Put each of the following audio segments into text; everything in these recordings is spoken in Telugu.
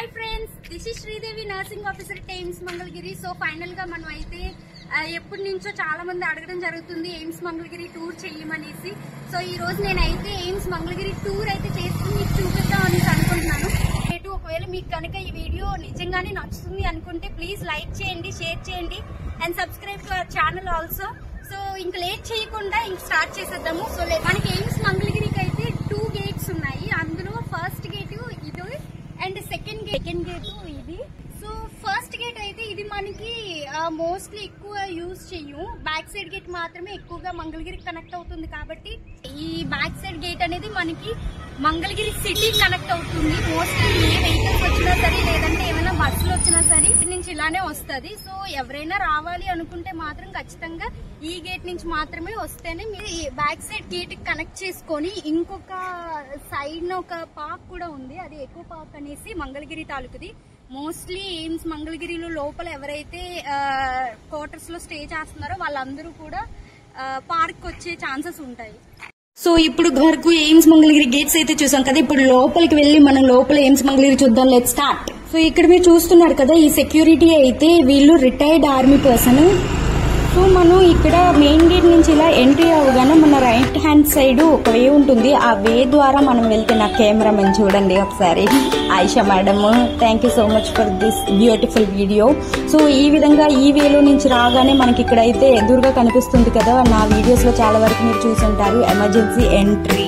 hi friends this is Sridevi nursing officer AIIMS Mangalagiri so final గా మనం అయితే ఆ, ఎప్పటి నుంచో చాలా మంది అడగడం జరుగుతుంది ఎయిమ్స్ మంగళగిరి టూర్ చేయమనేసి సో ఈ రోజు నేనైతే ఎయిమ్స్ మంగళగిరి టూర్ అయితే చేసుకుని మీకు చూపిద్దాం అనేసి అనుకుంటున్నాను రేటు ఒకవేళ మీకు కనుక ఈ వీడియో నిజంగానే నచ్చుతుంది అనుకుంటే ప్లీజ్ లైక్ చేయండి షేర్ చేయండి and subscribe to our channel also so ఇంక లేట్ చేయకుండా ఇంక స్టార్ట్ చేసేద్దాము సో లే- మనకి ఎయిమ్స్ మంగళగిరికి అయితే టూ గేట్స్ ఉన్నాయి అందులో ఫస్ట్ గేట్ ఇది and second gate second gate ఇది సో ఫస్ట్ గేట్ అయితే ఇది మనకి మోస్ట్లీ ఎక్కువ యూజ్ చెయ్యం బ్యాక్ సైడ్ గేట్ మాత్రమే ఎక్కువగా మంగళగిరికి కనెక్ట్ అవుతుంది కాబట్టి ఈ బ్యాక్ సైడ్ గేట్ అనేది మనకి మంగళగిరి సిటీ కనెక్ట్ అవుతుంది మోస్ట్లీ ఏ వెహికల్స్ వచ్చినా సరే లేదంటే ఏమైనా బస్సులు వచ్చినా సరే ఇటు నుంచి ఇలానే వస్తది సో ఎవరైనా రావాలి అనుకుంటే మాత్రం ఖచ్చితంగా ఈ గేట్ నుంచి మాత్రమే వస్తేనే మీరు ఈ బ్యాక్ సైడ్ గేట్ కనెక్ట్ చేసుకొని ఇంకొక సైడ్ ఒక పార్క్ కూడా ఉంది అది ఎక్కువ పార్క్ అనేసి మంగళగిరి తాలూకుది మోస్ట్లీ ఎయిమ్స్ మంగళగిరిలో లోపల ఎవరైతే క్వార్టర్స్ లో స్టే చేస్తున్నారో వాళ్ళందరూ కూడా పార్క్ వచ్చే ఛాన్సెస్ ఉంటాయి సో ఇప్పుడు వరకు ఎయిమ్స్ మంగళగిరి గేట్స్ అయితే చూసాం కదా ఇప్పుడు లోపలికి వెళ్ళి మనం లోపల ఎయిమ్స్ మంగళగిరి చూద్దాం లెట్ స్టార్ట్ సో ఇక్కడ మీరు చూస్తున్నారు కదా ఈ సెక్యూరిటీ అయితే వీళ్ళు రిటైర్డ్ ఆర్మీ పర్సన్ సో మనం ఇక్కడ మెయిన్ గేట్ నుంచి ఇలా ఎంట్రీ అవ్వగానే మన రైట్ హ్యాండ్ సైడ్ ఒక వే ఉంటుంది ఆ వే ద్వారా మనం వెళ్తే నా కెమెరామెన్ చూడండి ఒకసారి Ayesha madam thank you so much for this beautiful video so ఈ విధంగా ఈ వేలో నుంచి రాగానే మనకి ఇక్కడైతే ఎదురుగా కనిపిస్తుంది కదా నా వీడియోస్ లో చాలా వరకు మీరు చూసుంటారు ఎమర్జెన్సీ ఎంట్రీ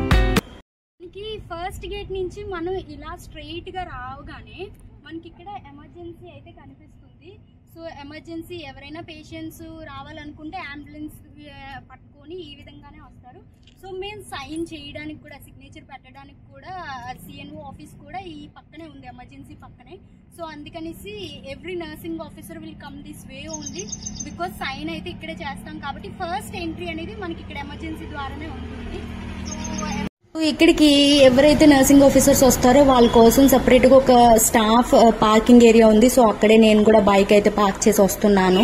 మనకి ఫస్ట్ గేట్ నుంచి మనం ఇలా స్ట్రైట్ గా రావగానే మనకి ఇక్కడ ఎమర్జెన్సీ అయితే కనిపిస్తుంది సో ఎమర్జెన్సీ ఎవరైనా పేషెంట్స్ రావాలనుకుంటే అంబులెన్స్ పట్టుకొని ఈ విధంగానే వస్తారు సో మేము సైన్ చేయడానికి కూడా సిగ్నేచర్ పెట్టడానికి కూడా సిఎన్ఓ ఆఫీస్ కూడా ఈ పక్కనే ఉంది ఎమర్జెన్సీ పక్కనే సో అందుకనేసి every nursing officer will come this way only because sign అయితే ఇక్కడే చేస్తాం కాబట్టి ఫస్ట్ ఎంట్రీ అనేది మనకి ఇక్కడ ఎమర్జెన్సీ ద్వారానే ఉంటుంది సో సో ఇక్కడికి ఎవరైతే నర్సింగ్ ఆఫీసర్స్ వస్తారో వాళ్ళ కోసం సెపరేట్ గా ఒక స్టాఫ్ పార్కింగ్ ఏరియా ఉంది సో అక్కడే నేను కూడా బైక్ అయితే పార్క్ చేసి వస్తున్నాను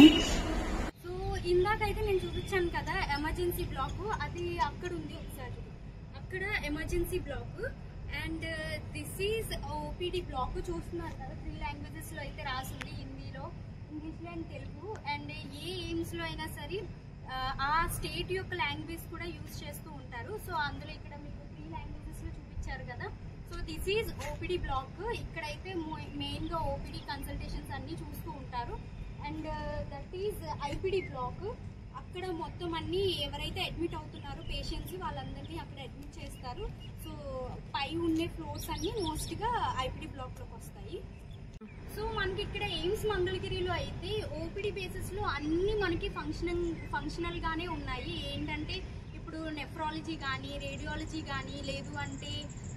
సో ఇందాకైతే నేను చూపించాను కదా ఎమర్జెన్సీ బ్లాక్ అది అక్కడ ఉంది ఒకసారి అక్కడ emergency block and this is OPD block చూస్తున్నారు కదా త్రీ లాంగ్వేజెస్ లో అయితే రాసింది హిందీలో ఇంగ్లీష్ లో అండ్ తెలుగు అండ్ ఏ ఎయిమ్స్ లో అయినా సరే ఆ, ఆ స్టేట్ యొక్క లాంగ్వేజ్ కూడా యూజ్ చేస్తూ ఉంటారు సో అందులో ఇక్కడ మీకు త్రీ లాంగ్వేజెస్ లో చూపించారు కదా so this is OPD block ఇక్కడైతే మెయిన్ గా ఓపీడీ కన్సల్టేషన్స్ అన్ని చూస్తూ ఉంటారు and that is IPD block అక్కడ మొత్తం అన్ని ఎవరైతే అడ్మిట్ అవుతున్నారో పేషెంట్స్ వాళ్ళందరినీ అక్కడ అడ్మిట్ చేస్తారు సో పై ఉండే ఫ్లోర్స్ అన్ని మోస్ట్ గా ఐపీడీ బ్లాక్ లోకి వస్తాయి సో మనకి ఇక్కడ ఎయిమ్స్ మంగళగిరిలో అయితే ఓపీడీ బేసిస్ లో అన్ని మనకి ఫంక్షనల్ ఫంక్షనల్ గానే ఉన్నాయి ఏంటంటే ఇప్పుడు నెఫ్రాలజీ కానీ రేడియాలజీ కానీ లేదు అంటే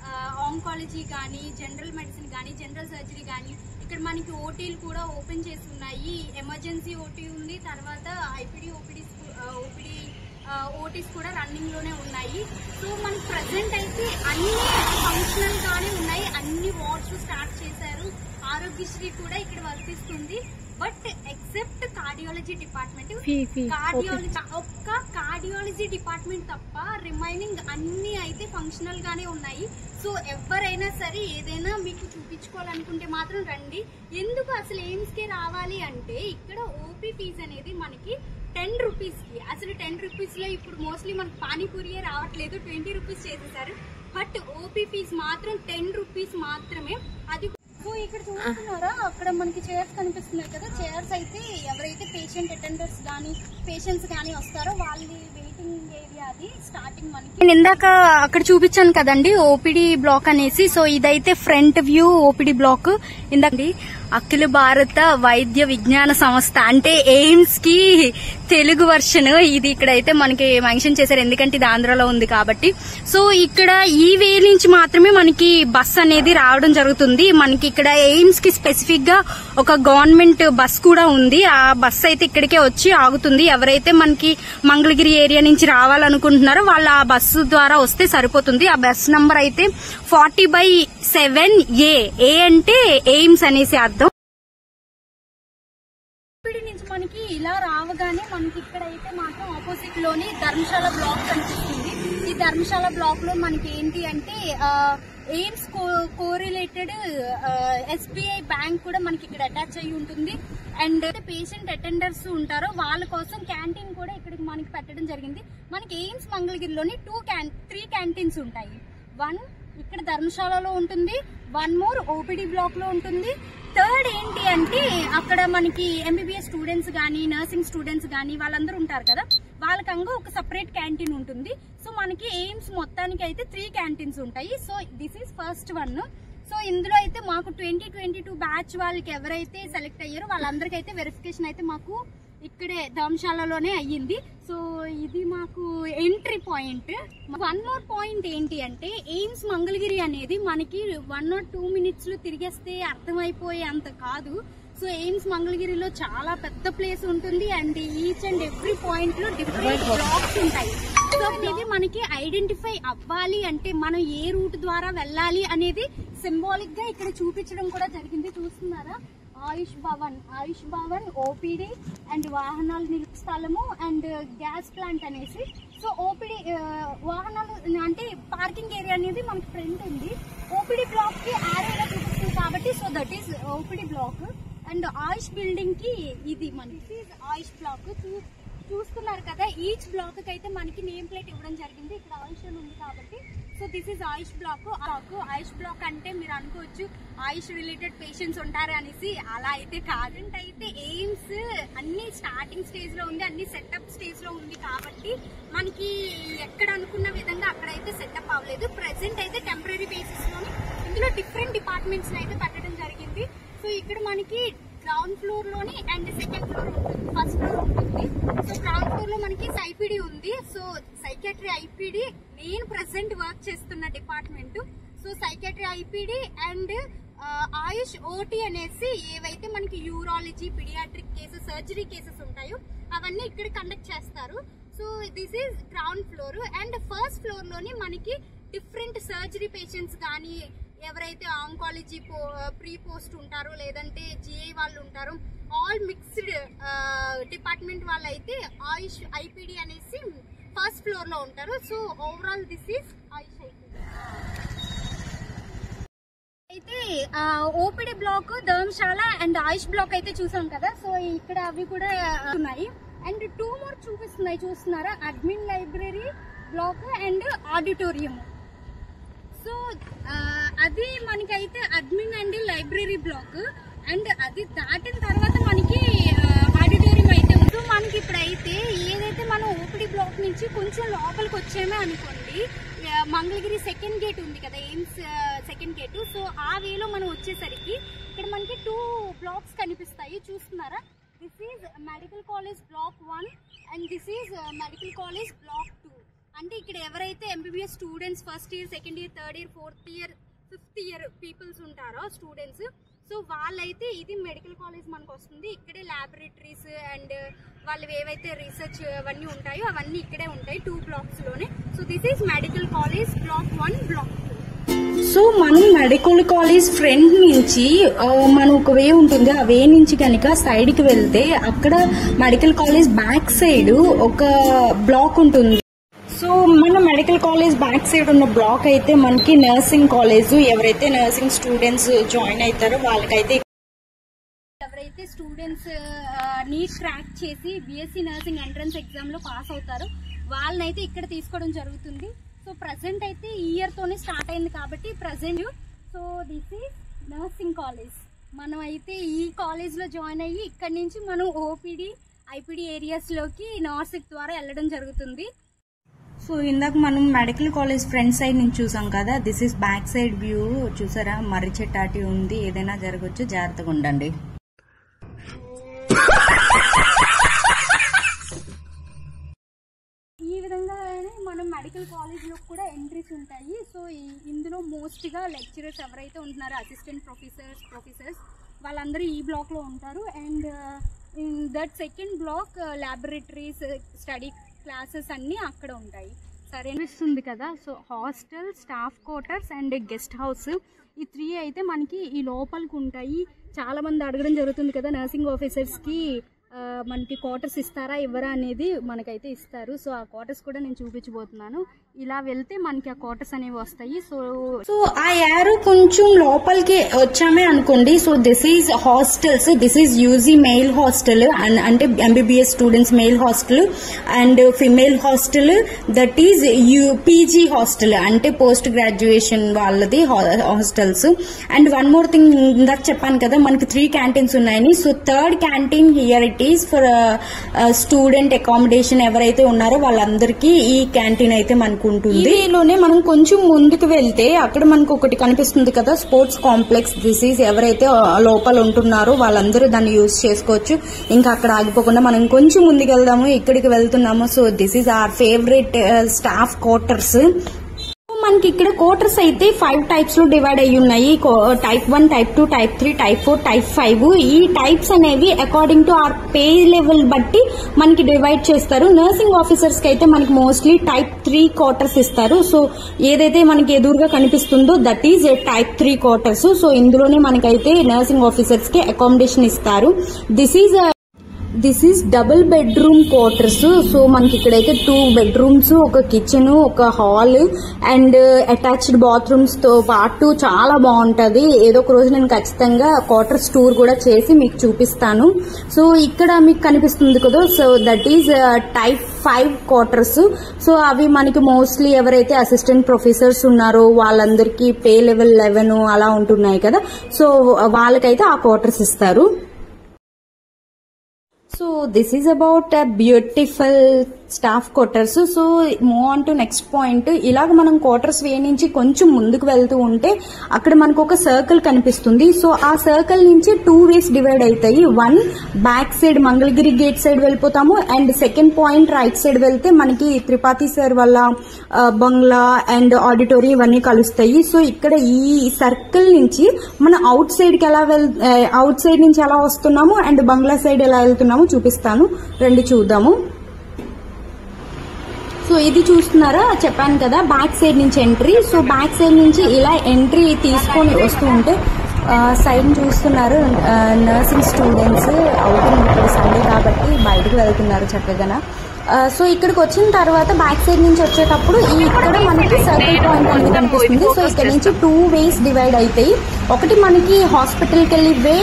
ఆంకాలజీ కానీ జనరల్ మెడిసిన్ కానీ జనరల్ సర్జరీ కానీ ఇక్కడ మనకి ఓటీలు కూడా ఓపెన్ చేసి ఉన్నాయి ఎమర్జెన్సీ ఓటీ ఉంది తర్వాత ఐపీడీ ఓపీడీ ఓపీడీ ఓటీస్ కూడా రన్నింగ్ లోనే ఉన్నాయి సో మనకి ప్రజెంట్ అయితే అన్ని ఫంక్షనల్ గానే ఉన్నాయి అన్ని వార్డ్స్ స్టార్ట్ చేశారు ఆరోగ్యశ్రీ కూడా ఇక్కడ వర్తిస్తుంది but except cardiology department cardiology ఒక్క కార్డియాలజీ డిపార్ట్మెంట్ తప్ప రిమైనింగ్ అన్ని అయితే ఫంక్షనల్ గానే ఉన్నాయి సో ఎవరైనా సరే ఏదైనా మీకు చూపించుకోవాలనుకుంటే మాత్రం రండి ఎందుకు అసలు ఎయిమ్స్ కే రావాలి అంటే ఇక్కడ ఓపీ ఫీజ్ అనేది మనకి టెన్ రూపీస్ కి అసలు టెన్ రూపీస్ లో ఇప్పుడు మోస్ట్లీ మనకి పానీపూరియే రావట్లేదు ట్వంటీ రూపీస్ చేసేసారు బట్ ఓపీ ఫీజ్ మాత్రం టెన్ రూపీస్ మాత్రమే అది సో ఇక్కడ చూస్తున్నారా అక్కడ మనకి చైర్స్ కనిపిస్తున్నాయి కదా చైర్స్ అయితే ఎవరైతే పేషెంట్ అటెండర్స్ కానీ పేషెంట్స్ కానీ వస్తారో వాళ్ళది వెయిటింగ్ ఏరియా అది స్టార్టింగ్ మనకి నేను ఇందాక అక్కడ చూపించాను కదండి ఓపీడీ బ్లాక్ అనేసి సో ఇదైతే ఫ్రంట్ వ్యూ ఓపీడీ బ్లాక్ ఇందాక అఖిల భారత వైద్య విజ్ఞాన సంస్థ అంటే ఎయిమ్స్ కి తెలుగు వర్షన్ ఇది ఇక్కడైతే మనకి మెన్షన్ చేశారు ఎందుకంటే ఇది ఆంధ్రాలో ఉంది కాబట్టి సో ఇక్కడ ఈ వే నుంచి మాత్రమే మనకి బస్ అనేది రావడం జరుగుతుంది మనకి ఇక్కడ ఎయిమ్స్ కి స్పెసిఫిక్ గా ఒక గవర్నమెంట్ బస్ కూడా ఉంది ఆ బస్ అయితే ఇక్కడికే వచ్చి ఆగుతుంది ఎవరైతే మనకి మంగళగిరి ఏరియా నుంచి రావాలనుకుంటున్నారో వాళ్ళు ఆ బస్సు ద్వారా వస్తే సరిపోతుంది ఆ బస్ నంబర్ అయితే forty by seven A A అంటే ఎయిమ్స్ అనేసి అర్థం ఇప్పటి నుంచి మనకి ఇలా రావగానే మనకి ఇక్కడ అయితే మాత్రం ఆపోజిట్ లోని ధర్మశాల బ్లాక్ కనిపిస్తుంది ఈ ధర్మశాల బ్లాక్ లో మనకి ఏంటి అంటే ఎయిమ్స్ కోరిలేటెడ్ ఎస్బీఐ బ్యాంక్ కూడా మనకి ఇక్కడ అటాచ్ అయ్యి ఉంటుంది అండ్ పేషెంట్ అటెండర్స్ ఉంటారో వాళ్ళ కోసం క్యాంటీన్ కూడా ఇక్కడ మనకి పెట్టడం జరిగింది మనకి ఎయిమ్స్ మంగళగిరిలోని టూ క్యాన్ త్రీ క్యాంటీన్స్ ఉంటాయి వన్ ఇక్కడ ధర్మశాలలో ఉంటుంది వన్ మోర్ ఓపీడీ బ్లాక్ లో ఉంటుంది థర్డ్ ఏంటి అంటే అక్కడ మనకి ఎంబీబీఎస్ స్టూడెంట్స్ కానీ నర్సింగ్ స్టూడెంట్స్ కానీ వాళ్ళందరూ ఉంటారు కదా వాళ్ళకంగా ఒక సపరేట్ క్యాంటీన్ ఉంటుంది సో మనకి ఎయిమ్స్ మొత్తానికి అయితే త్రీ క్యాంటీన్స్ ఉంటాయి so this is first one so ఇందులో అయితే మాకు ట్వంటీ ట్వంటీ టూ బ్యాచ్ వాళ్ళకి ఎవరైతే సెలెక్ట్ అయ్యారో వాళ్ళందరికీ వెరిఫికేషన్ అయితే మాకు ఇక్కడే ధర్మశాలలోనే అయ్యింది సో ఇది మాకు entry point one more point ఏంటి అంటే ఎయిమ్స్ మంగళగిరి అనేది మనకి వన్ ఆర్ టూ మినిట్స్ లో తిరిగేస్తే అర్థమైపోయే అంత కాదు సో ఎయిమ్స్ మంగళగిరిలో చాలా పెద్ద ప్లేస్ ఉంటుంది and each and every point లో డిఫరెంట్ బ్లాక్స్ ఉంటాయి సో ఇది మనకి ఐడెంటిఫై అవ్వాలి అంటే మనం ఏ రూట్ ద్వారా వెళ్ళాలి అనేది సింబాలిక్ గా ఇక్కడ చూపించడం కూడా జరిగింది చూస్తున్నారా ఆయుష్ భవన్ ఆయుష్ భవన్ ఓపీడీ అండ్ వాహనాల నిలుపు స్థలము అండ్ గ్యాస్ ప్లాంట్ అనేసి సో ఓపీడీ వాహనాలు అంటే పార్కింగ్ ఏరియా అనేది మనకి ఫ్రంట్ ఉంది ఓపీడీ బ్లాక్ కి ఆరేగా చూపిస్తుంది కాబట్టి so that is OPD block and Ayush building కి ఇది మనకి ఆయుష్ బ్లాక్ చూస్తున్నారు కదా ఈచ్ బ్లాక్ కి అయితే మనకి నేమ్ ప్లేట్ ఇవ్వడం జరిగింది ఇక్కడ ఆయుష్ అని ఉంది కాబట్టి so this is Ayush block block Ayush block అంటే మీరు అనుకోవచ్చు ఆయుష్ రిలేటెడ్ పేషెంట్స్ ఉంటారు అనేసి అలా అయితే కాదంట అయితే ఎయిమ్స్ అన్ని స్టార్టింగ్ స్టేజ్ లో ఉంది అన్ని సెటప్ స్టేజ్ లో ఉంది కాబట్టి మనకి ఎక్కడ అనుకున్న విధంగా అక్కడైతే సెటప్ అవ్వలేదు ప్రెసెంట్ అయితే టెంపరీ బేసిస్ లోని ఇందులో డిఫరెంట్ డిపార్ట్మెంట్స్ అయితే పెట్టడం జరిగింది సో ఇక్కడ మనకి గ్రౌండ్ ఫ్లోర్ లోని అండ్ సెకండ్ ఫ్లోర్ ఉంటుంది ఫస్ట్ ఫ్లోర్ ఉంటుంది సో గ్రౌండ్ ఫ్లోర్ లో మనకి సైపీడీ ఉంది సో సైకాట్రీ ఐపీడీ నేను ప్రెసెంట్ వర్క్ చేస్తున్న department so psychiatry IPD and Ayush OT అనేసి ఏవైతే మనకి urology paediatric cases surgery cases ఉంటాయో అవన్నీ ఇక్కడ కండక్ట్ చేస్తారు so this is ground floor and first floor లోని మనకి డిఫరెంట్ సర్జరీ పేషెంట్స్ కానీ ఎవరైతే ఆంకాలజీ పో ప్రీ పోస్ట్ ఉంటారో లేదంటే జిఐ వాళ్ళు ఉంటారో ఆల్ మిక్స్డ్ డిపార్ట్మెంట్ వాళ్ళు అయితే ఆయుష్ ఐపీడీ అనేసి ఫస్ట్ ఫ్లోర్ లో ఉంటారు so overall this is Ayush IPD అయితే ఓపీడీ బ్లాక్ ధర్మశాల అండ్ ఆయుష్ బ్లాక్ అయితే చూసాం కదా సో ఇక్కడ అవి కూడా ఉన్నాయి అండ్ టూ మోర్ చూపిస్తున్నాయి చూస్తున్నారా admin library block and auditorium so అది మనకైతే admin and library block and అది దాటిన తర్వాత మనకి ఆడిటోరియం అయితే సో మనకి ఇప్పుడైతే ఏదైతే మనం ఓపీడీ బ్లాక్ నుంచి కొంచెం లోపలికి వచ్చామే అనుకోండి ఆ, మంగళగిరి సెకండ్ గేట్ ఉంది కదా ఎయిమ్స్ సెకండ్ గేట్ సో ఆ వేలో మనం వచ్చేసరికి ఇక్కడ మనకి టూ బ్లాక్స్ కనిపిస్తాయి చూస్తున్నారా this is medical college block one and this is medical college block two అంటే ఇక్కడ ఎవరైతే MBBS students first year second year third year fourth year fifth year peoples ఉంటారో స్టూడెంట్స్ సో వాళ్ళైతే ఇది మెడికల్ కాలేజ్ మనకు వస్తుంది ఇక్కడే ల్యాబొరేటరీస్ అండ్ వాళ్ళు ఏవైతే రీసెర్చ్ అవన్నీ ఉంటాయో అవన్నీ ఇక్కడే ఉంటాయి టూ బ్లాక్స్ లోనే so this is medical college block one block two so మనం మెడికల్ కాలేజ్ ఫ్రంట్ నుంచి ఆ, మనం ఒక వే ఉంటుంది ఆ వే నుంచి కనుక సైడ్ కి వెళ్తే అక్కడ మెడికల్ కాలేజ్ బ్యాక్ సైడ్ ఒక బ్లాక్ ఉంటుంది సో మన మెడికల్ కాలేజ్ బ్యాక్ సైడ్ ఉన్న బ్లాక్ అయితే మనకి నర్సింగ్ కాలేజ్ ఎవరైతే నర్సింగ్ స్టూడెంట్స్ జాయిన్ అవుతారో వాళ్ళకైతే ఎవరైతే స్టూడెంట్స్ నీట్ క్రాక్ చేసి బీఎస్సీ నర్సింగ్ ఎంట్రన్స్ ఎగ్జామ్ లో పాస్ అవుతారో వాళ్ళనైతే ఇక్కడ తీసుకోవడం జరుగుతుంది సో ప్రజెంట్ అయితే ఈ ఇయర్ తోనే స్టార్ట్ అయింది కాబట్టి present so this is nursing college మనం అయితే ఈ కాలేజ్ లో జాయిన్ అయ్యి ఇక్కడ నుంచి మనం ఓపీడీ ఐపీడీ ఏరియాస్ లోకి నార్సిక్ ద్వారా వెళ్ళడం జరుగుతుంది సో ఇందాక మనం మెడికల్ కాలేజ్ ఫ్రంట్ సైడ్ నుంచి చూసాం కదా this is back side view చూసారా మర్రి చెట్టాటి ఉంది ఏదైనా జరగచ్చు జాగ్రత్తగా ఉండండి ఈ విధంగానే మనం మెడికల్ కాలేజ్లో కూడా ఎంట్రీస్ ఉంటాయి సో ఈ- ఇందులో మోస్ట్గా లెక్చరర్స్ ఎవరైతే ఉంటున్నారో అసిస్టెంట్ ప్రొఫెసర్స్ ప్రొఫెసర్స్ వాళ్ళందరూ ఈ బ్లాక్లో ఉంటారు and in that second block laboratories study classes అన్నీ అక్కడ ఉంటాయి సరే అనిపిస్తుంది కదా so hostel staff quarters and guest house ఈ త్రీ అయితే మనకి ఈ లోపలికి ఉంటాయి చాలా మంది అడగడం జరుగుతుంది కదా నర్సింగ్ ఆఫీసర్స్కి ఆ, మనకి క్వార్టర్స్ ఇస్తారా ఇవ్వరా అనేది మనకైతే ఇస్తారు సో ఆ క్వార్టర్స్ కూడా నేను చూపించబోతున్నాను ఇలా వెళ్తే మనకి ఆ క్వార్టర్స్ అనేవి వస్తాయి సో సో ఆ యారో కొంచెం లోపలికి వచ్చామే అనుకోండి so this is hostels this is UG male hostel and అంటే MBBS students male hostel and female hostel that is U PG hostel అంటే పోస్ట్ గ్రాడ్యుయేషన్ వాళ్ళది hostels and one more thing ఇందాక చెప్పాను కదా మనకి త్రీ క్యాంటీన్స్ ఉన్నాయని so third canteen here it is for student accommodation ఎవరైతే ఉన్నారో వాళ్ళందరికీ ఈ క్యాంటీన్ అయితే మనకు ఉంటుంది లోనే మనం కొంచెం ముందుకు వెళ్తే అక్కడ మనకు ఒకటి కనిపిస్తుంది కదా స్పోర్ట్స్ కాంప్లెక్స్ దిస్ ఈజ్ ఎవరైతే ఆ లోపల ఉంటున్నారో వాళ్ళందరూ దాన్ని యూజ్ చేసుకోవచ్చు ఇంకా అక్కడ ఆగిపోకుండా మనం కొంచెం ముందుకు వెళ్దాము ఇక్కడికి వెళ్తున్నాము so this is our favourite staff quarters మనకి ఇక్కడ క్వార్టర్స్ అయితే ఫైవ్ టైప్స్ లో డివైడ్ అయ్యి ఉన్నాయి type one type two type three type four type five ఈ టైప్స్ అనేవి according to our pay level బట్టి మనకి డివైడ్ చేస్తారు నర్సింగ్ ఆఫీసర్స్ కి అయితే మనకి మోస్ట్లీ టైప్ త్రీ క్వార్టర్స్ ఇస్తారు సో ఏదైతే మనకి ఎదురుగా కనిపిస్తుందో that is type three quarters so ఇందులోనే మనకైతే నర్సింగ్ ఆఫీసర్స్ కి అకామిడేషన్ ఇస్తారు this is this is double bedroom quarters so మనకి ఇక్కడైతే టూ బెడ్రూమ్స్ ఒక కిచెన్ ఒక హాల్ అండ్ అటాచ్డ్ బాత్రూమ్స్ తో పాటు చాలా బాగుంటది ఏదో ఒక రోజు నేను ఖచ్చితంగా క్వార్టర్స్ టూర్ కూడా చేసి మీకు చూపిస్తాను సో ఇక్కడ మీకు కనిపిస్తుంది కదా so that is type five quarters so అవి మనకి మోస్ట్లీ ఎవరైతే అసిస్టెంట్ ప్రొఫెసర్స్ ఉన్నారో వాళ్ళందరికీ పే లెవెల్ లెవెన్ అలా ఉంటున్నాయి కదా సో వాళ్ళకైతే ఆ క్వార్టర్స్ ఇస్తారు so this is about beautiful staff quarters so move on to next point ఇలాగ మనం క్వార్టర్స్ వే నుంచి కొంచెం ముందుకు వెళ్తూ ఉంటే అక్కడ మనకు ఒక సర్కిల్ కనిపిస్తుంది సో ఆ సర్కిల్ నుంచి టూ వేస్ డివైడ్ అవుతాయి one back side Mangalagiri gate side వెళ్ళిపోతాము and second point right side వెళ్తే మనకి త్రిపాఠి సార్ వల్ల ఆ, బంగ్లా అండ్ ఆడిటోరియం ఇవన్నీ కలుస్తాయి సో ఇక్కడ ఈ సర్కిల్ నుంచి మనం అవుట్ సైడ్ కి ఎలా వెల్ అవుట్ సైడ్ నుంచి ఎలా వస్తున్నాము అండ్ బంగ్లా సైడ్ ఎలా వెళ్తున్నాము చూపిస్తాను రండి చూద్దాము సో ఇది చూస్తున్నారా చెప్పాను కదా బ్యాక్ సైడ్ నుంచి ఎంట్రీ సో బ్యాక్ సైడ్ నుంచి ఇలా ఎంట్రీ తీసుకొని వస్తూ ఉంటే సైడ్ చూస్తున్నారు నర్సింగ్ స్టూడెంట్స్ అవుటింగ్ ఇప్పుడు సండే కాబట్టి బయటకు వెళ్తున్నారు చక్కగా సో ఇక్కడికి వచ్చిన తర్వాత బ్యాక్ సైడ్ నుంచి వచ్చేటప్పుడు ఈ ఇక్కడ మనకి సర్కిల్ పాయింట్ అనేది కనిపిస్తుంది సో ఇక్కడ నుంచి టూ వేస్ డివైడ్ అవుతాయి ఒకటి మనకి హాస్పిటల్కి వెళ్ళి వే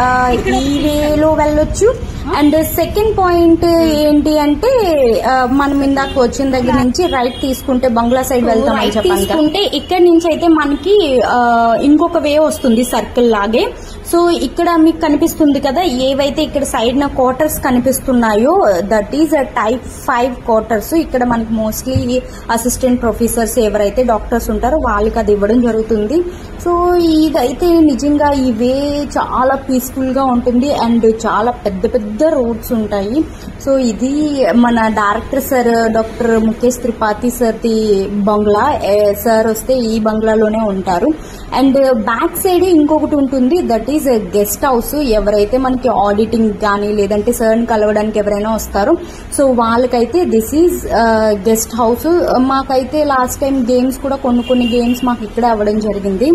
ఈ వేలో వెళ్ళొచ్చు అండ్ సెకండ్ పాయింట్ ఏంటి అంటే ఆ, మనం ఇందాక వచ్చిన దగ్గర నుంచి రైట్ తీసుకుంటే బంగ్లా సైడ్ వెళ్తామని చెప్పాను తీసుకుంటే ఇక్కడ నుంచి అయితే మనకి ఆ, ఇంకొక వే వస్తుంది సర్కిల్ లాగే సో ఇక్కడ మీకు కనిపిస్తుంది కదా ఏవైతే ఇక్కడ సైడ్ నా క్వార్టర్స్ కనిపిస్తున్నాయో that is type five quarters ఇక్కడ మనకి మోస్ట్లీ అసిస్టెంట్ ప్రొఫెసర్స్ ఎవరైతే డాక్టర్స్ ఉంటారో వాళ్ళకి అది ఇవ్వడం జరుగుతుంది సో ఇదైతే నిజంగా ఈ వే చాలా పీస్ఫుల్ గా ఉంటుంది అండ్ చాలా పెద్ద పెద్ద రోడ్స్ ఉంటాయి సో ఇది మన director sir doctor Mukesh Tripathi sir the bungalow ఏ, సార్ వస్తే ఈ బంగ్లాలోనే ఉంటారు అండ్ బ్యాక్ సైడ్ ఇంకొకటి ఉంటుంది దట్ ఈస్ గెస్ట్ హౌస్ ఎవరైతే మనకి ఆడిటింగ్ కానీ లేదంటే సార్ కలవడానికి ఎవరైనా వస్తారో సో వాళ్ళకైతే దిస్ ఈజ్ గెస్ట్ హౌస్ మాకైతే లాస్ట్ టైం గేమ్స్ కూడా కొన్ని కొన్ని గేమ్స్ మాకు ఇక్కడే అవ్వడం జరిగింది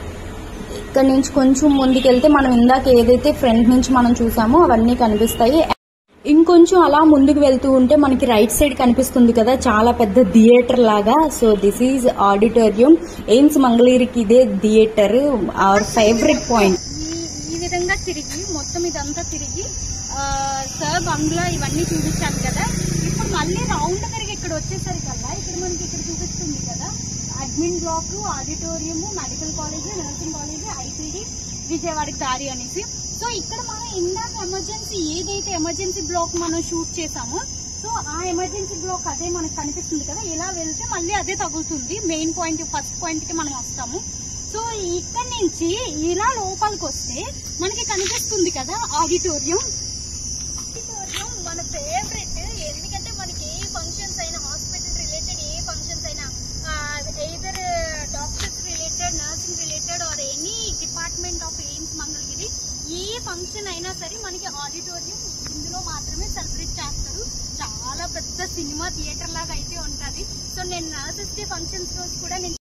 ఇక్కడ నుంచి కొంచెం ముందుకెళ్తే మనం ఇందాక ఏదైతే ఫ్రంట్ నుంచి మనం చూసామో అవన్నీ కనిపిస్తాయి ఇంకొంచెం అలా ముందుకు వెళ్తూ ఉంటే మనకి రైట్ సైడ్ కనిపిస్తుంది కదా చాలా పెద్ద థియేటర్ లాగా so this is auditorium AIIMS మంగళగిరికి ఇదే థియేటర్ అవర్ ఫేవరెట్ పాయింట్ ఈ ఈ విధంగా తిరిగి మొత్తం ఇదంతా తిరిగి ఆ, సార్ బంగ్లా ఇవన్నీ చూపించాను కదా ఇప్పుడు మళ్ళీ రౌండ్ తిరిగి ఇక్కడ వచ్చేసరికి కదా ఇక్కడ మనకి ఇక్కడ చూపిస్తుంది కదా admin block auditorium medical college nursing college ITD విజయవాడకి దారి అనేసి సో ఇక్కడ మనం ఇందాక ఎమర్జెన్సీ ఏదైతే ఎమర్జెన్సీ బ్లాక్ మనం షూట్ చేసామో సో ఆ ఎమర్జెన్సీ బ్లాక్ అదే మనకు కనిపిస్తుంది కదా ఇలా వెళ్తే మళ్ళీ అదే తగులుతుంది మెయిన్ పాయింట్ ఫస్ట్ పాయింట్ కి మనం వస్తాము సో ఇక్కడ నుంచి ఇలా లోపలికి వస్తే మనకి కనిపిస్తుంది కదా ఆడిటోరియం ఆడిటోరియం మన ఫేవరెట్ ఎందుకంటే మనకి ఏ ఫంక్షన్స్ అయినా హాస్పిటల్ రిలేటెడ్ ఏ ఫంక్షన్స్ అయినా either doctors related nursing related or any department of AIIMS Mangalagiri ఏ ఫంక్షన్ అయినా సరే మనకి ఆడిటోరియం ఇందులో మాత్రమే సెలబ్రేట్ చేస్తారు చాలా పెద్ద సినిమా థియేటర్ లాగా అయితే ఉంటది సో నేను నర్సెస్ డే ఫంక్షన్స్ రోజు కూడా నేను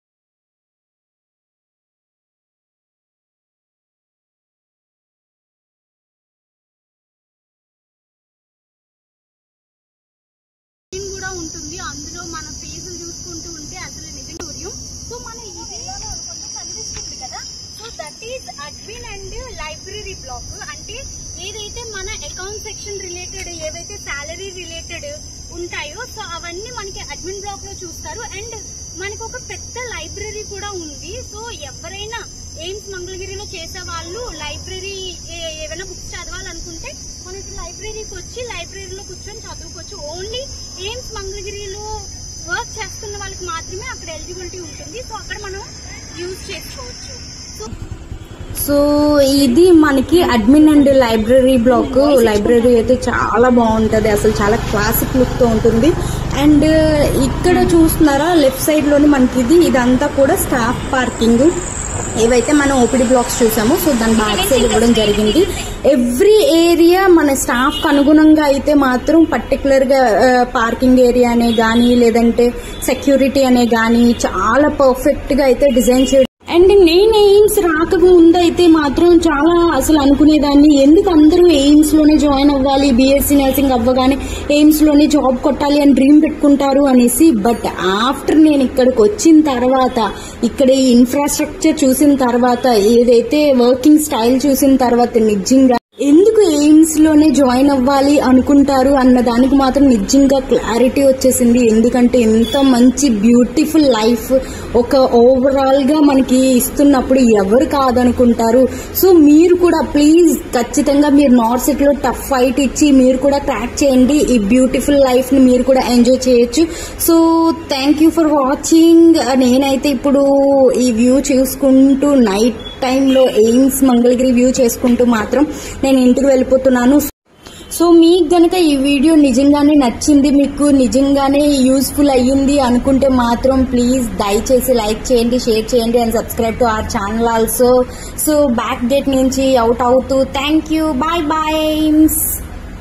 స్క్రీన్ కూడా ఉంటుంది అందులో మన ఫేసులు చూసి చూసుకుంటూ ఉంటే అసలు నిజంగా సో మన ఇదే కొంచెం కనిపిస్తుంది కదా so that is admin and library block అంటే ఏదైతే మన అకౌంట్ సెక్షన్ రిలేటెడ్ ఏవైతే శాలరీ రిలేటెడ్ ఉంటాయో సో అవన్నీ మనకి అడ్మిన్ బ్లాక్ లో చూస్తారు అండ్ మనకు ఒక పెద్ద లైబ్రరీ కూడా ఉంది సో ఎవరైనా ఎయిమ్స్ మంగళగిరిలో చేసే వాళ్ళు లైబ్రరీ ఏ- ఏమైనా బుక్స్ చదవాలనుకుంటే మనకి లైబ్రరీకి వచ్చి లైబ్రరీలో కూర్చొని చదువుకోవచ్చు ఓన్లీ ఎయిమ్స్ మంగళగిరిలో వర్క్ చేస్తున్న వాళ్ళకి మాత్రమే అక్కడ ఎలిజిబిలిటీ ఉంటుంది సో అక్కడ మనం యూజ్ చేసుకోవచ్చు సో సో ఇది మనకి admin and library block library అయితే చాలా బాగుంటది అసలు చాలా క్లాసిక్ లుక్ తో ఉంటుంది అండ్ ఇక్కడ చూస్తున్నారా లెఫ్ట్ సైడ్ లోని మనకి ఇది ఇదంతా కూడా స్టాఫ్ పార్కింగ్ ఏవైతే మనం ఓపీడీ బ్లాక్స్ చూసామో సో దాని బ్యాక్ సైడ్ ఇవ్వడం జరిగింది ఎవ్రీ ఏరియా మన స్టాఫ్ అనుగుణంగా అయితే మాత్రం పర్టికులర్ గా పార్కింగ్ ఏరియా అనే గానీ లేదంటే సెక్యూరిటీ అనే గానీ చాలా పర్ఫెక్ట్ గా అయితే డిజైన్ చేయడం అండ్ నేను ఎయిమ్స్ రాకముందు అయితే మాత్రం చాలా అసలు అనుకునేదాన్ని ఎందుకు అందరూ ఎయిమ్స్ లోనే జాయిన్ అవ్వాలి బీఎస్సీ నర్సింగ్ అవ్వగానే ఎయిమ్స్ లోనే జాబ్ కొట్టాలి అని డ్రీమ్ పెట్టుకుంటారు అనేసి బట్ ఆఫ్టర్ నేను ఇక్కడికి వచ్చిన తర్వాత ఇక్కడ ఈ ఇన్ఫ్రాస్ట్రక్చర్ చూసిన తర్వాత ఏదైతే వర్కింగ్ స్టైల్ చూసిన తర్వాత నిజంగా ఎందుకు ఎయిమ్స్ లోనే జాయిన్ అవ్వాలి అనుకుంటారు అన్న దానికి మాత్రం నిజంగా క్లారిటీ వచ్చేసింది ఎందుకంటే ఎంత మంచి బ్యూటిఫుల్ లైఫ్ ఒక ఓవరాల్ గా మనకి ఇస్తున్నప్పుడు ఎవరు కాదనుకుంటారు సో మీరు కూడా ప్లీజ్ ఖచ్చితంగా మీరు నార్త్ సిటీ లో టఫ్ ఫైట్ ఇచ్చి మీరు కూడా క్రాక్ చేయండి ఈ బ్యూటిఫుల్ లైఫ్ ని మీరు కూడా ఎంజాయ్ చేయొచ్చు so thank you for watching నేనైతే ఇప్పుడు ఈ వ్యూ చూసుకుంటూ నైట్ టైంలో ఎయిమ్స్ మంగళగిరి వ్యూ చేసుకుంటూ మాత్రం నేను ఇంటికి వెళ్ళిపోతున్నాను సో మీకు గనక ఈ వీడియో నిజంగానే నచ్చింది మీకు నిజంగానే యూస్ఫుల్ అయ్యింది అనుకుంటే మాత్రం ప్లీజ్ దయచేసి లైక్ చేయండి షేర్ చేయండి and subscribe to our channel also so back date నుంచి అవుట్ అవుతూ థ్యాంక్ యూ బాయ్ బాయ్